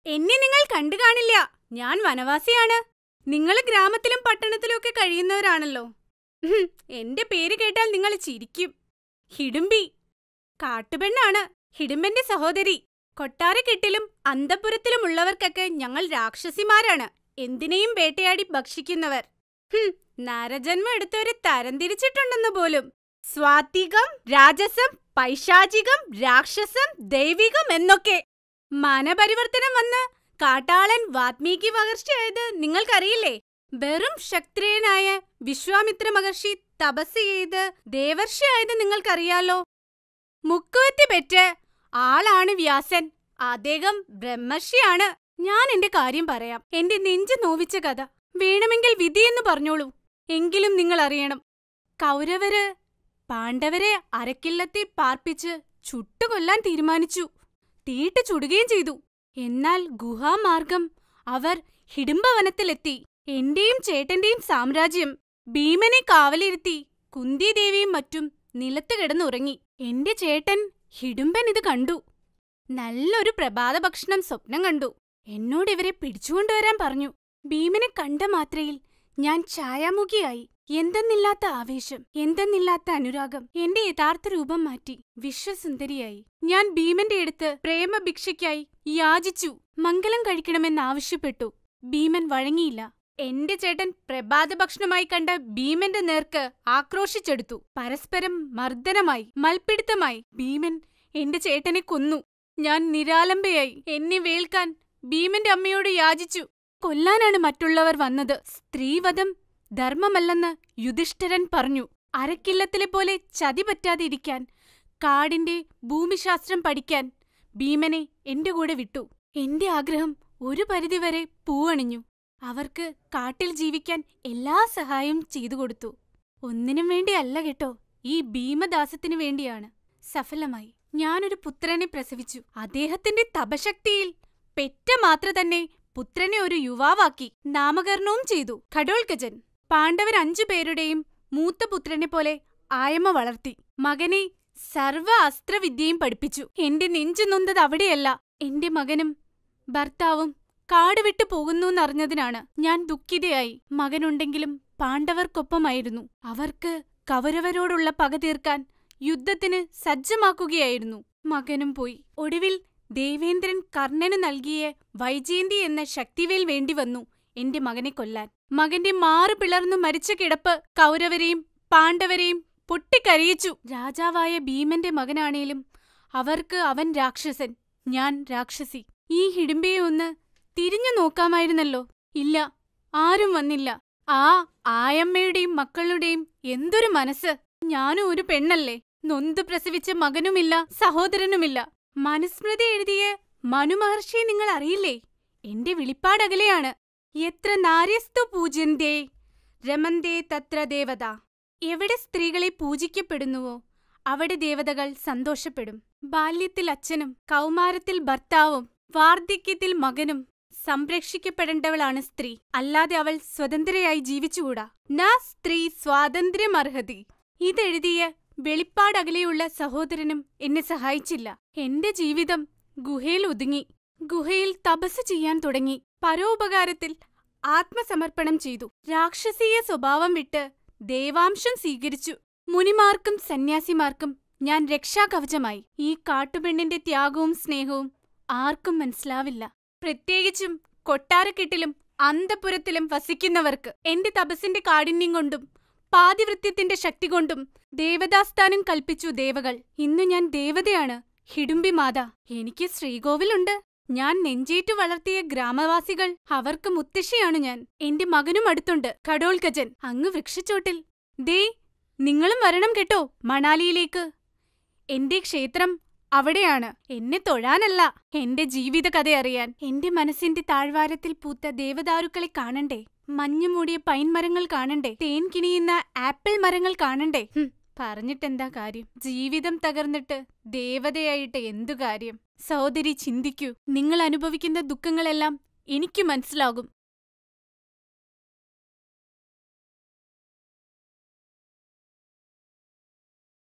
എന്നെ നിങ്ങൾ കണ്ടു കാണില്ല ഞാൻ വനവാസിയാണ് നിങ്ങൾ ഗ്രാമത്തിലും പട്ടണത്തിലും ഒക്കെ കഴിയുന്നവരാണല്ലോ ഹും, എന്റെ പേര് കേട്ടാൽ നിങ്ങൾ ചിരിക്കും ഹിഡുംബി കാട്ടുപെണ്ണാണ് ഹിഡുമ്പന്റെ സഹോദരി കൊട്ടാരക്കെട്ടിലും അന്തപുരത്തിലുമുള്ളവർക്കൊക്കെ ഞങ്ങൾ രാക്ഷസിമാരാണ് എന്തിനേയും വേട്ടയാടി ഭക്ഷിക്കുന്നവർ ഹും, നരജന്മം എടുത്തവരെ തരംതിരിച്ചിട്ടുണ്ടെന്ന് പോലും സ്വാത്വികം രാജസം പൈശാചികം രാക്ഷസം ദൈവികം എന്നൊക്കെ മനപരിവർത്തനം വന്ന് കാട്ടാളൻ വാത്മീകി മഹർഷിയായത് നിങ്ങൾക്കറിയില്ലേ വെറും ക്ഷത്രിയനായ വിശ്വാമിത്ര മഹർഷി തപസ് ചെയ്ത് ദേവർഷിയായത് നിങ്ങൾക്കറിയാലോ മുക്കുവത്തി പെറ്റ് ആളാണ് വ്യാസൻ അദ്ദേഹം ബ്രഹ്മർഷിയാണ് ഞാൻ എന്റെ കാര്യം പറയാം എന്റെ നെഞ്ചു നോവിച്ച കഥ വേണമെങ്കിൽ വിധിയെന്ന് പറഞ്ഞോളൂ എങ്കിലും നിങ്ങൾ അറിയണം കൗരവര് പാണ്ഡവരെ അരക്കില്ലത്തിൽ പാർപ്പിച്ച് ചുട്ടുകൊല്ലാൻ തീരുമാനിച്ചു തീയിട്ട് ചുടുകയും ചെയ്തു എന്നാൽ ഗുഹാമാർഗം അവർ ഹിഡിംബവനത്തിലെത്തി എന്റെയും ചേട്ടന്റെയും സാമ്രാജ്യം ഭീമനെ കാവലിരുത്തി കുന്തിദേവിയും മറ്റും നിലത്ത് കിടന്നുറങ്ങി എന്റെ ചേട്ടൻ ഹിഡുംബൻ ഇത് കണ്ടു നല്ലൊരു പ്രഭാത ഭക്ഷണം സ്വപ്നം കണ്ടു എന്നോട് ഇവരെ പിടിച്ചുകൊണ്ടുവരാൻ പറഞ്ഞു ഭീമനെ കണ്ട മാത്രയിൽ ഞാൻ ഛായാമുഖിയായി എന്തെന്നില്ലാത്ത ആവേശം എന്തെന്നില്ലാത്ത അനുരാഗം എന്റെ യഥാർത്ഥ രൂപം മാറ്റി വിശ്വസുന്ദരിയായി ഞാൻ ഭീമന്റെ അടുത്ത് പ്രേമഭിക്ഷയ്ക്കായി യാചിച്ചു മംഗലം കഴിക്കണമെന്നാവശ്യപ്പെട്ടു ഭീമൻ വഴങ്ങിയില്ല എന്റെ ചേട്ടൻ പ്രഭാത ഭക്ഷണമായി കണ്ട ഭീമന്റെ നേർക്ക് ആക്രോശിച്ചെടുത്തു പരസ്പരം മർദ്ദനമായി മൽപ്പിടുത്തമായി ഭീമൻ എന്റെ ചേട്ടനെ കൊന്നു ഞാൻ നിരാലംബയായി എന്നെ വേൽക്കാൻ ഭീമന്റെ അമ്മയോട് യാചിച്ചു കൊല്ലാനാണ് മറ്റുള്ളവർ വന്നത് സ്ത്രീവധം ധർമ്മമല്ലെന്ന് യുധിഷ്ഠിരൻ പറഞ്ഞു അരക്കില്ലത്തിലെ പോലെ ചതി പറ്റാതെ ഇരിക്കാൻ കാടിന്റെ ഭൂമിശാസ്ത്രം പഠിക്കാൻ ഭീമനെ എന്റെ കൂടെ വിട്ടു എന്റെ ആഗ്രഹം ഒരു പരിധിവരെ പൂവണിഞ്ഞു അവർക്ക് കാട്ടിൽ ജീവിക്കാൻ എല്ലാ സഹായവും ചെയ്തു കൊടുത്തു ഒന്നിനും വേണ്ടിയല്ല കേട്ടോ ഈ ഭീമദാസത്തിനു വേണ്ടിയാണ് സഫലമായി ഞാനൊരു പുത്രനെ പ്രസവിച്ചു അദ്ദേഹത്തിന്റെ തപശക്തിയിൽ പെറ്റ മാത്ര തന്നെ പുത്രനെ ഒരു യുവാവാക്കി നാമകരണവും ചെയ്തു ഖഡോൽഗജൻ പാണ്ഡവർ അഞ്ചു പേരുടെയും മൂത്ത പുത്രനെ പോലെ ആയമ്മ വളർത്തി മകനെ സർവ അസ്ത്രവിദ്യയും പഠിപ്പിച്ചു എന്റെ നെഞ്ചു നൊന്തത് അവിടെയല്ല എന്റെ മകനും ഭർത്താവും കാട് വിട്ടു പോകുന്നൂന്നറിഞ്ഞതിനാണ് ഞാൻ ദുഃഖിതയായി മകനുണ്ടെങ്കിലും പാണ്ഡവർക്കൊപ്പമായിരുന്നു അവർക്ക് കൗരവരോടുള്ള പക തീർക്കാൻ യുദ്ധത്തിന് സജ്ജമാക്കുകയായിരുന്നു മകനും പോയി ഒടുവിൽ ദേവേന്ദ്രൻ കർണനു നൽകിയ വൈജയന്തി എന്ന ശക്തിവേൽ വേണ്ടിവന്നു എന്റെ മകനെ കൊല്ലാൻ മകന്റെ മാറു പിളർന്നു മരിച്ച കിടപ്പ് കൗരവരെയും പാണ്ഡവരെയും പൊട്ടിക്കരയിച്ചു രാജാവായ ഭീമന്റെ മകനാണേലും അവർക്ക് അവൻ രാക്ഷസൻ ഞാൻ രാക്ഷസി ഈ ഹിഡിമ്പയെ ഒന്ന് തിരിഞ്ഞു നോക്കാമായിരുന്നല്ലോ ഇല്ല ആരും വന്നില്ല ആ ആയമ്മയുടെയും മക്കളുടെയും എന്തൊരു മനസ്സ് ഞാനും ഒരു പെണ്ണല്ലേ നൊന്തു പ്രസവിച്ച മകനുമില്ല സഹോദരനുമില്ല മനുസ്മൃതി എഴുതിയ മനുമഹർഷിയെ നിങ്ങൾ അറിയില്ലേ എന്റെ വിളിപ്പാടകലെയാണ് എത്ര നാര്യസ്തു പൂജ്യന്തേ രമന്തേ തത്ര ദേവത എവിടെ സ്ത്രീകളെ പൂജിക്കപ്പെടുന്നുവോ അവിടെ ദേവതകൾ സന്തോഷപ്പെടും ബാല്യത്തിൽ അച്ഛനും കൗമാരത്തിൽ ഭർത്താവും വാർദ്ധക്യത്തിൽ മകനും സംരക്ഷിക്കപ്പെടേണ്ടവളാണ് സ്ത്രീ അല്ലാതെ അവൾ സ്വതന്ത്രയായി ജീവിച്ചുകൂടാ ന സ്ത്രീ സ്വാതന്ത്ര്യമർഹതി ഇതെഴുതിയ വെളിപ്പാടകലെയുള്ള സഹോദരനും എന്നെ സഹായിച്ചില്ല എന്റെ ജീവിതം ഗുഹയിൽ ഒതുങ്ങി ഗുഹയിൽ തപസ് ചെയ്യാൻ തുടങ്ങി പരോപകാരത്തിൽ ആത്മസമർപ്പണം ചെയ്തു രാക്ഷസീയ സ്വഭാവം വിട്ട് ദേവാംശം സ്വീകരിച്ചു മുനിമാർക്കും സന്യാസിമാർക്കും ഞാൻ രക്ഷാകവചമായി ഈ കാട്ടുപെണ്ണിന്റെ ത്യാഗവും സ്നേഹവും ആർക്കും മനസ്സിലാവില്ല പ്രത്യേകിച്ചും കൊട്ടാരക്കെട്ടിലും അന്തപുരത്തിലും വസിക്കുന്നവർക്ക് എന്റെ തപസ്സിന്റെ കാഠിന്യം കൊണ്ടും പാതിവൃത്യത്തിന്റെ ശക്തി കൊണ്ടും ദേവതാസ്ഥാനം കൽപ്പിച്ചു ദേവകൾ ഇന്നു ഞാൻ ദേവതയാണ് ഹിഡുംബി മാത എനിക്ക് ശ്രീകോവിലുണ്ട് ഞാൻ നെഞ്ചേറ്റു വളർത്തിയ ഗ്രാമവാസികൾ അവർക്ക് മുത്തശ്ശിയാണ് ഞാൻ എന്റെ മകനും അടുത്തുണ്ട് ഖഡോൽഗജൻ അങ്ങ് വൃക്ഷച്ചോട്ടിൽ ദേ നിങ്ങളും വരണം കേട്ടോ മണാലിയിലേക്ക് എന്റെ ക്ഷേത്രം അവിടെയാണ് എന്നെ തൊഴാനല്ല എന്റെ ജീവിത കഥയറിയാൻ എന്റെ മനസ്സിന്റെ താഴ്വാരത്തിൽ പൂത്ത ദേവദാരുക്കളെ കാണണ്ടേ മഞ്ഞുമൂടിയ പൈൻ മരങ്ങൾ കാണണ്ടേ തേൻ കിണിയുന്ന ആപ്പിൾ മരങ്ങൾ കാണണ്ടേ ഹും, പറഞ്ഞിട്ടെന്താ കാര്യം ജീവിതം തകർന്നിട്ട് ദേവതയായിട്ട് എന്തു കാര്യം സഹോദരി ചിന്തിക്കൂ നിങ്ങൾ അനുഭവിക്കുന്ന ദുഃഖങ്ങളെല്ലാം എനിക്ക് മനസ്സിലാകും